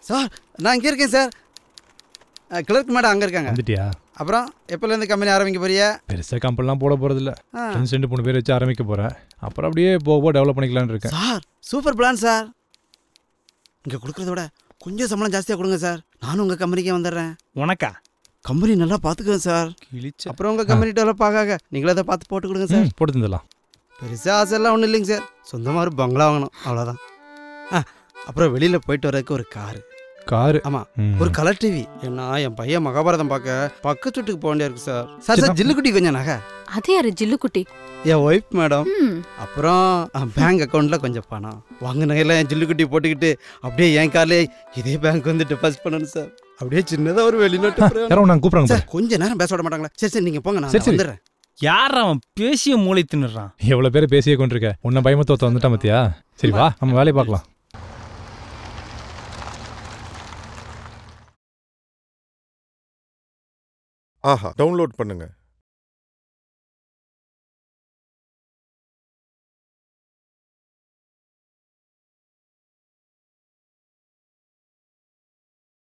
Sir நான் இங்கே இருக்கேன் சார் கிளர்க் மேடம் அங்கே இருக்காங்க வந்துட்டியா அப்புறம் எப்போலேருந்து கம்பெனி ஆரம்பிக்க போறியா பெருசாக கம்பெனிலாம் போட போகிறதில்ல ஆ. ஃப்ரெண்ட்ஸ் ரெண்டு மூணு பேர் வச்சு ஆரம்பிக்க போகிறேன் அப்புறம் அப்படியே போக போக டெவலப் பண்ணிக்கலாம்னு இருக்கேன் சார் சூப்பர் பிளான் சார் இங்கே கொடுக்குறத விட கொஞ்சம் சம்பளம் ஜாஸ்தியாக கொடுங்க சார் நானும் உங்கள் கம்பெனிக்கே வந்துடுறேன் உனக்கா கம்பெனி நல்லா பார்த்துக்குவேன் சார் கிழிச்ச அப்புறம் உங்கள் கம்பெனி டெவலப் ஆகாக நீங்களே அதை பார்த்து போட்டு கொடுங்க சார் ம் போட்டு தந்துடலாம் பெருசாக ஆசையெல்லாம் ஒன்றும் இல்லைங்க சார் சொந்தமாக ஒரு பங்களா வாங்கணும் அவ்வளோதான் ஆ அப்புறம் வெளியில் போயிட்டு வரதுக்கு ஒரு காரு காரு ஆமாம் ம். ஒரு கலர் டிவி ஏன்னா என் பையன் மகாபாரதம் பார்க்க பக்கத்து வீட்டுக்கு போக வேண்டியா இருக்கு சார் சார் சார் ஜில்லுக்குட்டி கொஞ்சம் நகை அது யாரு ஜில்லுக்குட்டி என் ஒய்ஃப் மேடம் ம் அப்புறம் பேங்க் அக்கௌண்ட்டில் கொஞ்சம் பணம் வாங்க நகையெல்லாம் என் ஜில்லுக்குட்டி போட்டுக்கிட்டு அப்படியே என் கார்லே இதே பேங்க் வந்து டெபாசிட் பண்ணணும் சார் அப்படியே சின்னதாக ஒரு வெளிநாட்டு பிரயாணம். யாரோ நாங்கள் கூப்பிட்றாங்க சார் கொஞ்ச நேரம் பேச விட மாட்டாங்களா சரி சரி நீங்கள் போங்க நான் சரி, சரி. வந்துடுறேன் யார் அவன் பேசிய மூளை தின்னுறான் எவ்வளோ பேர் பேசியே கொண்டிருக்க உன்னை பயமத்தோத்த வந்துட்டான் மத்தியா சரி வா நம்ம வேலையை பார்க்கலாம் ஆஹா டவுன்லோட் பண்ணுங்க